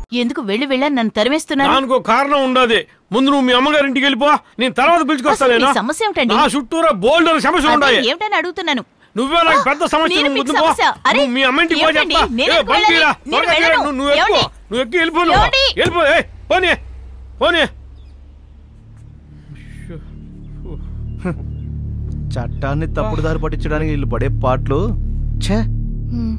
ఎందుకు వెళ్ళి వెళ్ళని నన్ను తరిమేస్తున్నారు దానికో కారణం ఉండదు ముందు నువ్వు మీ అమ్మగారి ఇంటికి వెళ్ళిపో నేను తర్వాత పిలుచుకొస్తాను అసలు మీ నేను. సమస్య ఏమిటండి? నా చుట్టూరా బోల్డర్ సమస్యలు అదే ఉన్నాయి ఏమిటని అడుగుతున్నాను నువ్వే నాకు పెద్ద సమస్య నేను నువ్వు మీకు ముందు పో. సమస్య. అరే, నువ్వు మీ అమ్మ ఇంటికి పో ఏమిటండి? చెప్తా. నేను ఏ, ఎందుకు బండి తీరా. వెళ్ళాలి? నేను త్వరగా తీరా. వెళ్ళను. నువ్వు నువ్వు ఎక్కువ ఏమండి? నువ్వు ఎక్కి వెళ్ళిపో నువ్వు. ఏమండి? వెళ్ళిపో ఏ, పోనీ పోనీ చట్టాన్ని తప్పుడు దారి పట్టించడానికి వీళ్ళు పడే పాటలు ఛే హ్మ్.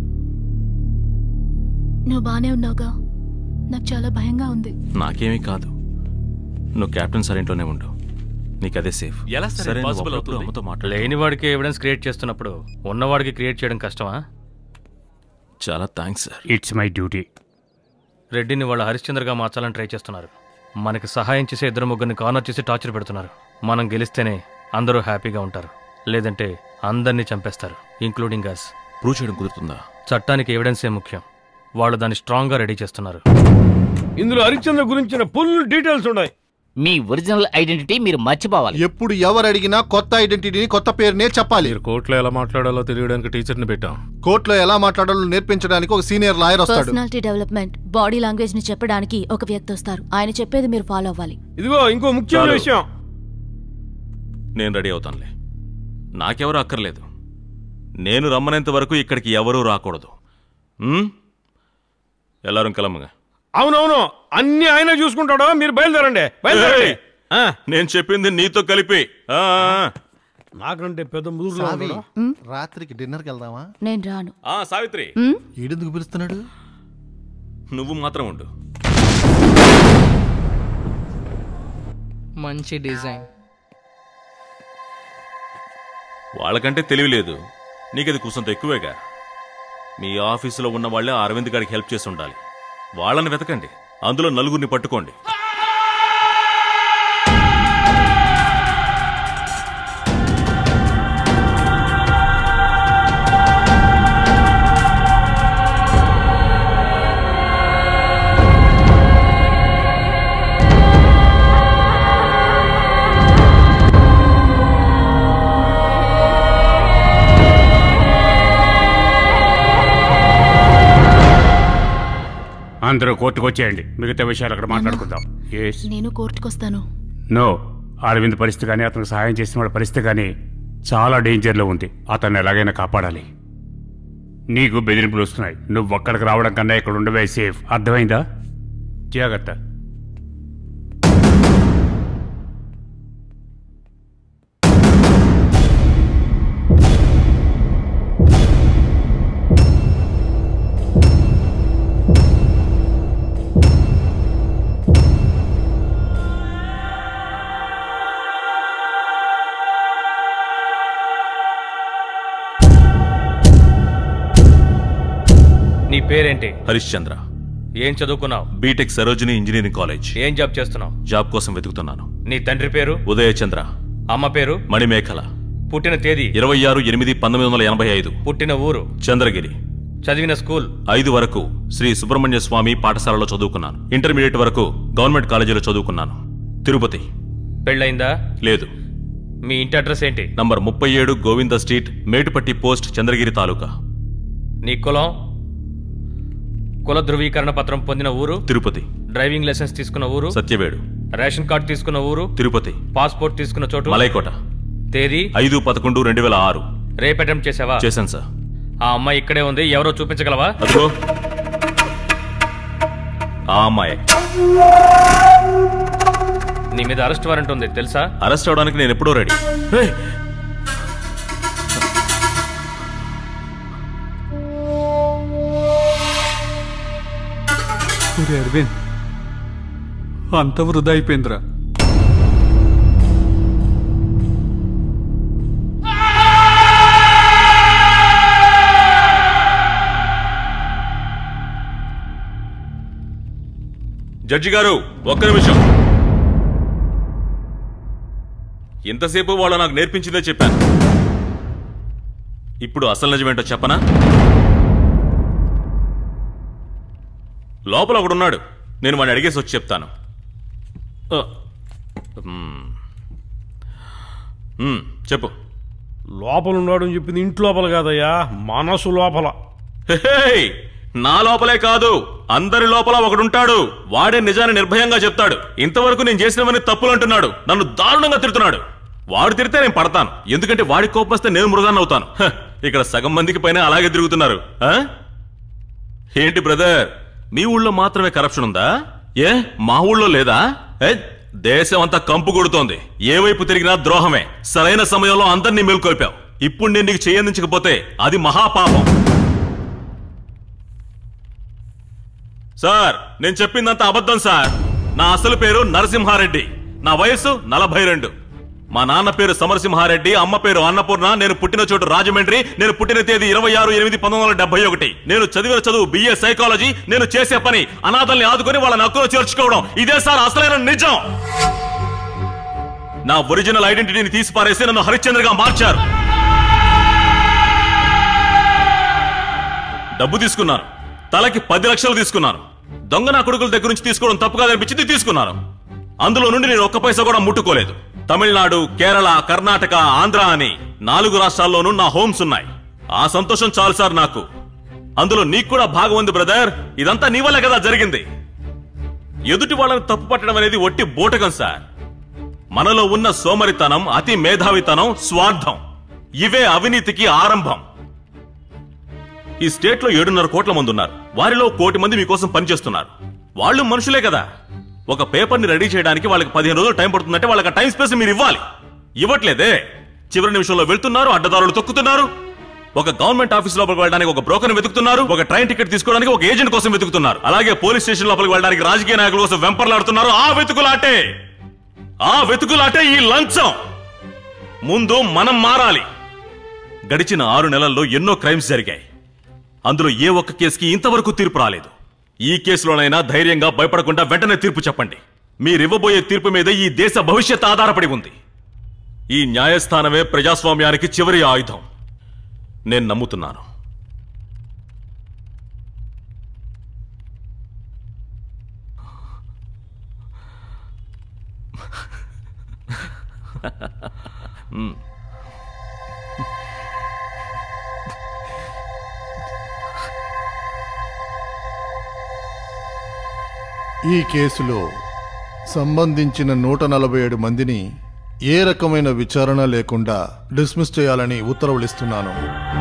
నువ్వు బానే ఉన్నావుగా నాకు చాలా భయంగా ఉంది నాకేమీ కాదు నువ్వు కెప్టెన్ సరేంట్లోనే ఉండు నీకు అదే సేఫ్ ఎలా సార్ సరే, నువ్వు possible అప్పుడప్పుడు అవుతుంది? అమ్మతో మాట్లాడు లేని వాడికి ఎవిడెన్స్ క్రియేట్ చేస్తున్నప్పుడు ఉన్నవాడికి క్రియేట్ చేయడం కష్టమా చాలా thanks sir it's my duty రెడ్డిని వాళ్ళ హరిశ్చంద్రగా మార్చాలని ట్రై చేస్తున్నారు మనకి సహాయం చేసే ఇద్దరు ముగ్గురిని కార్నర్ చేసి టార్చర్ పెడుతున్నారు మనం గెలిస్తేనే అందరూ హ్యాపీగా ఉంటారు లేదంటే అందరినీ చంపేస్తారు ఇంక్లూడింగ్ అస్ ప్రూవ్ చేయడం కుదురుతుందా చట్టానికి ఎవిడెన్సే ముఖ్యం వాళ్ళు దాన్ని స్ట్రాంగ్గా రెడీ చేస్తున్నారు ఇందులో హరిశ్చంద్ర గురించిన ఫుల్ డీటెయిల్స్ ఉన్నాయి మీ ఒరిజినల్ ఐడెంటిటీ మీరు మర్చిపోవాలి ఎప్పుడు ఎవరు అడిగినా కొత్త ఐడెంటిటీని కొత్త పేరునే చెప్పాలి మీరు కోర్టులో ఎలా మాట్లాడాలో తెలియడానికి టీచర్ని పెట్టాం కోర్టులో ఎలా మాట్లాడాలో నేర్పించడానికి ఒక సీనియర్ లాయర్ వస్తాడు పర్సనాలిటీ డెవలప్మెంట్ బాడీ లాంగ్వేజ్ ని చెప్పడానికి ఒక వ్యక్తి వస్తారు ఆయన చెప్పేది మీరు ఫాలో అవ్వాలి ఇదిగో ఇంకో ముఖ్యమైన చాలు. విషయం నేను రెడీ అవుతానులే నాకెవరు అక్కర్లేదు నేను రమ్మనేంత వరకు ఇక్కడికి ఎవరూ రాకూడదు ఉమ్? ఎల్లారం కిలమ్మగా అవునవును అన్ని ఆయన చూసుకుంటాడో మీరు బయలుదేరండి బయలుదేరండి ఆ, నేను చెప్పింది నీతో కలిపి ఆ, ఆ, నాకంటే పెద్ద ముదురులో సావి, ఉన్నాడా? రాత్రికి డిన్నర్కి వెళ్దామా నేను రాను ఆ, సావిత్రి ఉమ్, ఈడెందుకు పిలుస్తున్నాడు నువ్వు మాత్రం ఉండు మంచి డిజైన్ వాళ్ళకంటే తెలివి లేదు నీకది కూసంత ఎక్కువేగా మీ ఆఫీసులో ఉన్న వాళ్ళే ఆ అరవింద్ గారికి హెల్ప్ చేసి ఉండాలి వాళ్ళని వెతకండి అందులో నలుగురిని పట్టుకోండి అందరూ కోర్టుకు వచ్చేయండి మిగతా విషయాలు అక్కడ మాట్లాడుకుందాం ఎస్ నేను కోర్టుకొస్తాను నో అరవింద్ పరిస్థితి కానీ అతనికి సహాయం చేసిన వాళ్ళ పరిస్థితి కానీ చాలా డేంజర్లో ఉంది అతన్ని ఎలాగైనా కాపాడాలి నీకు బెదిరింపులు వస్తున్నాయి నువ్వు ఒక్కడికి రావడం కన్నా ఇక్కడ ఉండవే సేఫ్ అర్థమైందా జాగ్రత్త నీ పేరేంటి హరిశ్చంద్ర ఏం చదువుకున్నావు బీటెక్ సరోజిని ఇంజనీరింగ్ కాలేజ్ ఏం జాబ్ చేస్తున్నావు జాబ్ కోసం వెతుకుతున్నాను నీ తండ్రి పేరు ఉదయచంద్ర అమ్మ పేరు మణిమేఖల పుట్టిన తేదీ ఇరవై ఆరు ఎనిమిది పంతొమ్మిది వందల ఎనభై ఐదు పుట్టిన ఊరు చంద్రగిరి చదివిన స్కూల్ ఐదు వరకు శ్రీ సుబ్రహ్మణ్య స్వామి పాఠశాలలో చదువుకున్నాను ఇంటర్మీడియట్ వరకు గవర్నమెంట్ కాలేజీలో చదువుకున్నాను తిరుపతి పెళ్ళయిందా లేదు మీ ఇంటి అడ్రస్ ఏంటి నంబర్ ముప్పై ఏడు గోవింద స్ట్రీట్ మేటుపట్టి పోస్ట్ చంద్రగిరి తాలూకా నీ కులం కుల ధృవీకరణ పత్రం పొందిన ఊరు తిరుపతి డ్రైవింగ్ లైసెన్స్ తీసుకున్న ఊరు సత్యవేడు రేషన్ కార్డు తీసుకున్న ఊరు తిరుపతి పాస్పోర్ట్ తీసుకున్న చోటు మలైకోట తేదీ ఐదు పదకొండు రెండు వేల ఆరు రేపు అటెంప్ట్ చేసావా చేశాను సార్ ఆ అమ్మాయి ఇక్కడే ఉంది ఎవరో చూపించగలవా అదిగో ఆ అమ్మాయి నీ మీద అరెస్ట్ వారెంట్ ఉంది తెలుసా అరెస్ట్ అవడానికి నేను ఎప్పుడో రెడీ అరవింద్ అంత వృధా అయిపోయిందిరా జడ్జి గారు ఒక్క నిమిషం ఇంతసేపు వాళ్ళు నాకు నేర్పించిందే చెప్పాను ఇప్పుడు అసలు నిజమేంటో చెప్పనా లోపల ఒకడున్నాడు నేను వాడిని అడిగేసి వచ్చి చెప్తాను ఆ, మ్మ్. మ్మ్, చెప్పు లోపల ఉన్నాడు అని చెప్పింది ఇంటి లోపల కాదయ్యా మనసు లోపల హేయ్! నా లోపలే కాదు అందరి లోపల ఒకడుంటాడు వాడే నిజాన్ని నిర్భయంగా చెప్తాడు ఇంతవరకు నేను చేసినవన్నీ తప్పులు అంటున్నాడు నన్ను దారుణంగా తిడుతున్నాడు వాడు తిడితే నేను పడతాను ఎందుకంటే వాడి కోపం వస్తే నేను మృగాన్ని అవుతాను హ, ఇక్కడ సగం మందికి పైన అలాగే తిరుగుతున్నారు ఆ? ఏంటి బ్రదర్ మీ ఊళ్ళో మాత్రమే కరప్షన్ ఉందా ఏ మా ఊళ్ళో లేదా ఏ దేశం అంతా కంపు కొడుతోంది ఏ వైపు తిరిగినా ద్రోహమే సరైన సమయంలో అందరినీ మేల్కొల్పావు ఇప్పుడు నేను నీకు చేయందించకపోతే అది మహాపాపం సార్ నేను చెప్పిందంత అబద్ధం సార్ నా అసలు పేరు నరసింహారెడ్డి నా వయస్సు నలభై రెండు మా నాన్న పేరు సమరసింహారెడ్డి అమ్మ పేరు అన్నపూర్ణ నేను పుట్టిన చోటు రాజమండ్రి నేను పుట్టిన తేదీ ఇరవై ఆరు ఎనిమిది పంతొమ్మిది వందల డెబ్బై ఒకటి నేను చదివిన చదువు బిఏ సైకాలజీ నేను చేసే పని అనాథల్ని ఆదుకొని వాళ్ళ నక్కులో చేర్చుకోవడం ఇదే సార్ అసలైన నిజం నా ఒరిజినల్ ఐడెంటిటీని తీసి పారేసి నన్ను హరిశ్చంద్రగా మార్చారు డబ్బు తీసుకున్నాను తలకి పది లక్షలు తీసుకున్నాను దొంగ నా కొడుకుల దగ్గర నుంచి తీసుకోవడం తప్పు కాదనిపించింది తీసుకున్నాను అందులో నుండి నేను ఒక్క పైసా కూడా ముట్టుకోలేదు తమిళనాడు కేరళ కర్ణాటక ఆంధ్ర అని నాలుగు రాష్ట్రాల్లోనూ నా హోమ్స్ ఉన్నాయి ఆ సంతోషం చాలు సార్ నాకు అందులో నీకు కూడా భాగం ఉంది బ్రదర్ ఇదంతా నీ వల్లే కదా జరిగింది ఎదుటి వాళ్ళని తప్పు పట్టడం అనేది ఒట్టి బూటకం సార్ మనలో ఉన్న సోమరితనం అతి మేధావితనం స్వార్థం ఇవే అవినీతికి ఆరంభం ఈ స్టేట్ లో ఏడున్నర కోట్ల మంది ఉన్నారు వారిలో కోటి మంది మీకోసం పనిచేస్తున్నారు వాళ్ళు మనుషులే కదా ఒక పేపర్ ని రెడీ చేయడానికి వాళ్ళకి పదిహేను రోజులు టైం పడుతుందంటే వాళ్ళకి టైం స్పేస్ మీరు ఇవ్వాలి ఇవ్వట్లేదే చివరి నిమిషంలో వెళ్తున్నారు అడ్డదారులు తొక్కుతున్నారు ఒక గవర్నమెంట్ ఆఫీస్ లోపలికి వెళ్ళడానికి ఒక బ్రోకర్ వెతుకుతున్నారు ఒక ట్రైన్ టికెట్ తీసుకోవడానికి ఒక ఏజెంట్ కోసం వెతుకుతున్నారు అలాగే పోలీస్ స్టేషన్ లోపలికి వెళ్ళడానికి రాజకీయ నాయకుల కోసం వెంపర్లాడుతున్నారు ఆ వెతుకులాటే ఆ వెతుకులాటే ఈ లంచం ముందు మనం మారాలి గడిచిన ఆరు నెలల్లో ఎన్నో క్రైమ్స్ జరిగాయి అందులో ఏ ఒక్క కేసుకి ఇంతవరకు తీర్పు రాలేదు ఈ కేసులోనైనా ధైర్యంగా భయపడకుండా వెంటనే తీర్పు చెప్పండి మీరివ్వబోయే తీర్పు మీద ఈ దేశ భవిష్యత్ ఆధారపడి ఉంది ఈ న్యాయస్థానమే ప్రజాస్వామ్యానికి చివరి ఆయుధం నేను నమ్ముతున్నాను మ్మ్. ఈ కేసులో సంబంధించిన నూట నలభై ఏడు మందిని ఏ రకమైన విచారణ లేకుండా డిస్మిస్ చేయాలని ఉత్తర్వులిస్తున్నాను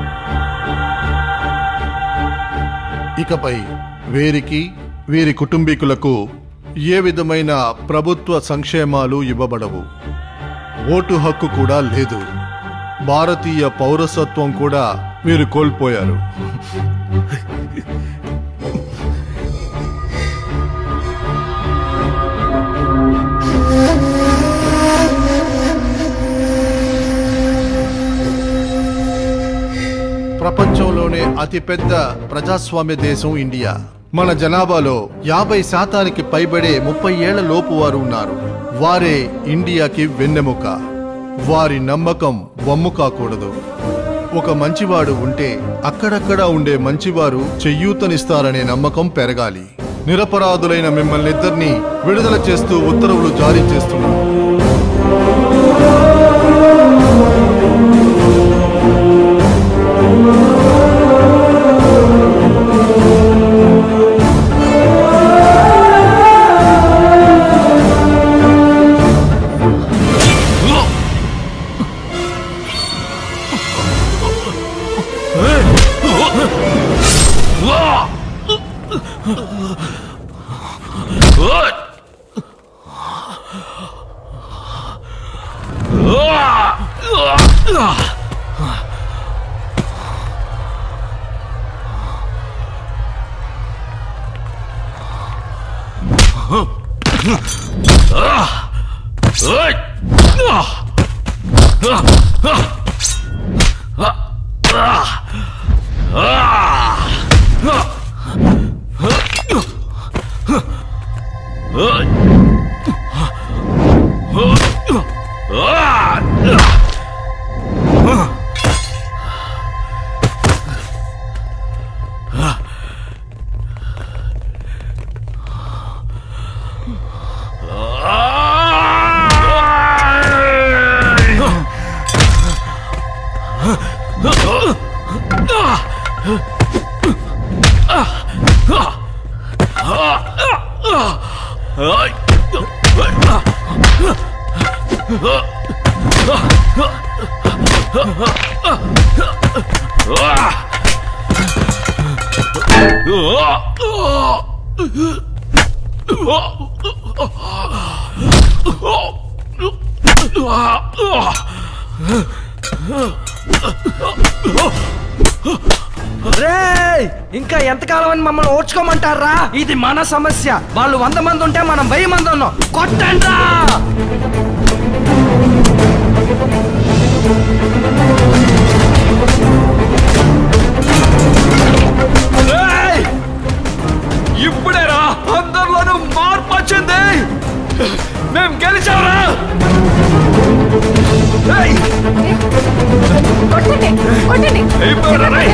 ఇకపై వీరికి వీరి కుటుంబీకులకు ఏ విధమైన ప్రభుత్వ సంక్షేమాలు ఇవ్వబడవు ఓటు హక్కు కూడా లేదు భారతీయ పౌరసత్వం కూడా వీరు కోల్పోయారు ప్రపంచంలోనే అతిపెద్ద ప్రజాస్వామ్య దేశం ఇండియా మన జనాభాలో యాభై శాతానికి పైబడే ముప్పై ఏళ్ల లోపు వారు ఉన్నారు వారే ఇండియాకి వెన్నెముక వారి నమ్మకం వమ్ము కాకూడదు ఒక మంచివాడు ఉంటే అక్కడక్కడ ఉండే మంచివారు చెయ్యూతనిస్తారనే నమ్మకం పెరగాలి నిరపరాధులైన మిమ్మల్ని ఇద్దరిని విడుదల చేస్తూ ఉత్తర్వులు జారీ చేస్తున్నాను రేయ్ ఇంకా ఎంతకాలం అని మమ్మల్ని ఓడ్చుకోమంటారా ఇది మన సమస్య వాళ్ళు వంద మంది ఉంటే మనం వెయ్యి మంది ఉన్నాం కొట్టండి ఇప్పుడేరా అందరిలోనూ మార్పు వచ్చింది మేం గెలిచారా ఏయ్! అయిపోయారా, రేయ్?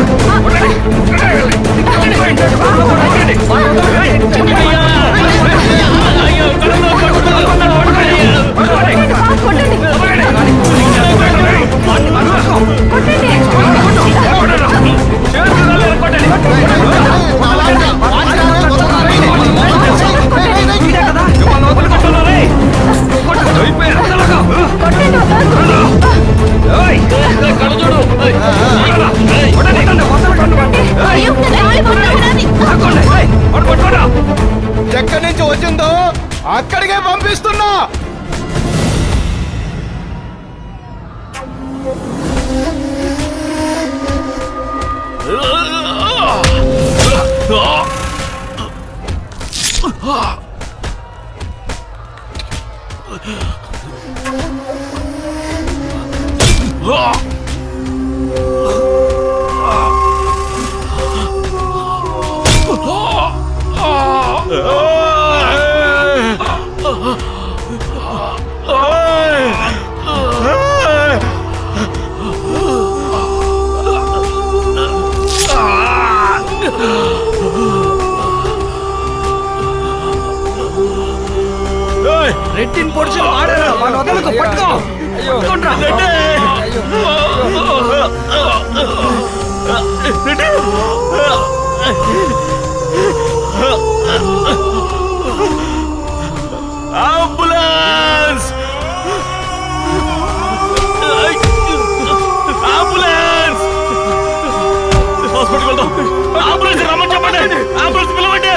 ఎక్కడి నుంచి వచ్చిందో అక్కడికే పంపిస్తున్నా రెట్టిని పొడిచి వాడారా వాడు వదలకు పట్టుకో పట్టుకోండ్రా. అంబులెన్స్ అంబులెన్స్ హాస్పిటల్ వెళ్దాం అంబులెన్స్ రమ్మని చెప్పండి అంబులెన్స్ పిలవండి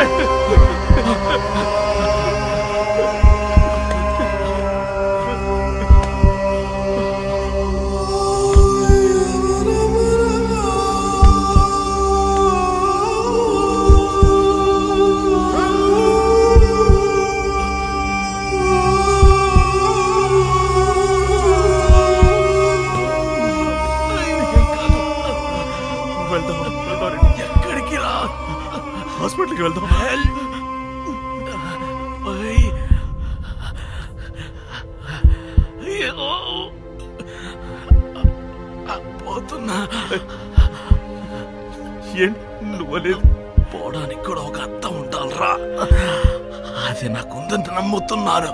వెళ్దాం వెళ్దాం ఎక్కడికి రా హాస్పిటల్కి వెళ్దాం ఓయ్. అయ్యో. పోతున్నా ఏంటి నువ్వలేదు పోవడానికి కూడా ఒక అర్థం ఉండాలిరా అది నాకుందని నమ్ముతున్నాను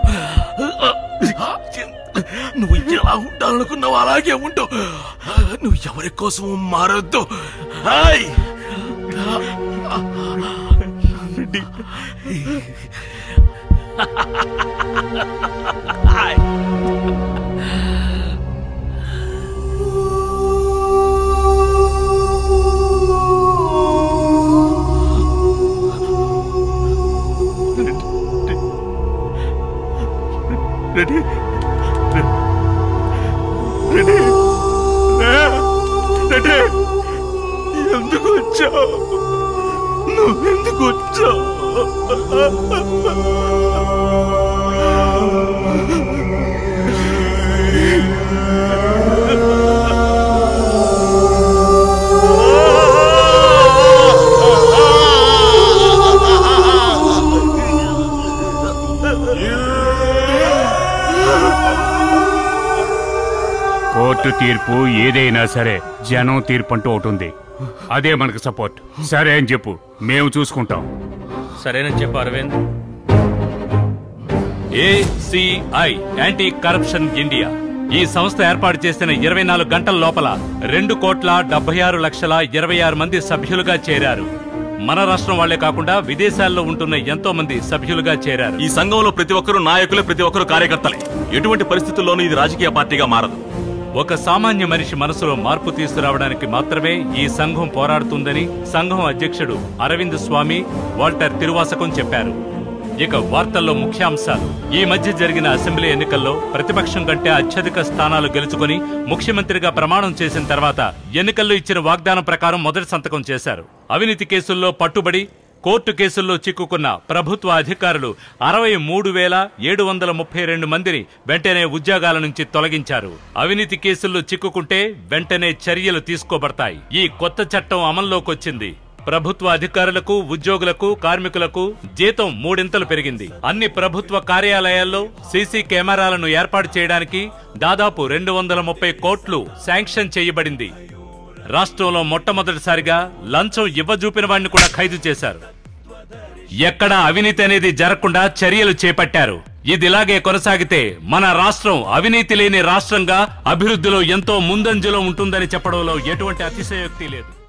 నువ్వు ఎలా ఉండాలనుకున్నావు అలాగే ఉండు నువ్వు ఎవరి కోసం మారొద్దు hi Reddy. Hi. Ready ready ready ఎందుకు వచ్చావు నువ్వెందుకు వచ్చావు కోర్టు తీర్పు ఏదైనా సరే జనం తీర్పు అంటూ ఒకటి ఉంది అదే మనకు సపోర్ట్ సరే అని చెప్పు మేము చూసుకుంటాం సరేనని చెప్పు Arvind ACI anti corruption India ఈ సంస్థ ఏర్పాటు చేసిన ఇరవై నాలుగు గంటల లోపల రెండు కోట్ల డెబ్బై ఆరు లక్షల ఇరవై ఆరు మంది సభ్యులుగా చేరారు మన రాష్ట్రం వాళ్లే కాకుండా విదేశాల్లో ఉంటున్న ఎంతో మంది సభ్యులుగా చేరారు ఈ సంఘంలో ప్రతి ఒక్కరు నాయకులే ప్రతి ఒక్కరు కార్యకర్తలే ఎటువంటి పరిస్థితుల్లోనూ ఇది రాజకీయ పార్టీగా మారదు ఒక సామాన్య మనిషి మనసులో మార్పు తీసుకురావడానికి మాత్రమే ఈ సంఘం పోరాడుతుందని సంఘం అధ్యక్షుడు అరవింద్ స్వామి వాల్టర్ తిరువాసకం చెప్పారు ఇక వార్తల్లో ముఖ్యాంశాలు ఈ మధ్య జరిగిన అసెంబ్లీ ఎన్నికల్లో ప్రతిపక్షం కంటే అత్యధిక స్థానాలు గెలుచుకుని ముఖ్యమంత్రిగా ప్రమాణం చేసిన తర్వాత ఎన్నికల్లో ఇచ్చిన వాగ్దానం ప్రకారం మొదటి సంతకం చేశారు అవినీతి కేసుల్లో పట్టుబడి కోర్టు కేసుల్లో చిక్కుకున్న ప్రభుత్వ అధికారులు అరవై మూడు వేల ఏడు వందల ముప్పై రెండు మందిని వెంటనే ఉద్యోగాల నుంచి తొలగించారు అవినీతి కేసుల్లో చిక్కుకుంటే వెంటనే చర్యలు తీసుకోబడతాయి ఈ కొత్త చట్టం అమల్లోకొచ్చింది ప్రభుత్వ అధికారులకు ఉద్యోగులకు కార్మికులకు జీతం మూడింతలు పెరిగింది అన్ని ప్రభుత్వ కార్యాలయాల్లో సీసీ కెమెరాలను ఏర్పాటు చేయడానికి దాదాపు రెండు వందల ముప్పై కోట్లు శాంక్షన్ చేయబడింది రాష్ట్రంలో మొట్టమొదటిసారిగా లంచం ఇవ్వజూపిన వాడిని కూడా ఖైదు చేశారు ఎక్కడా అవినీతి అనేది జరగకుండా చర్యలు చేపట్టారు ఇదిలాగే కొనసాగితే మన రాష్ట్రం అవినీతి లేని రాష్ట్రంగా అభివృద్ధిలో ఎంతో ముందంజలో ఉంటుందని చెప్పడంలో ఎటువంటి అతిశయోక్తి లేదు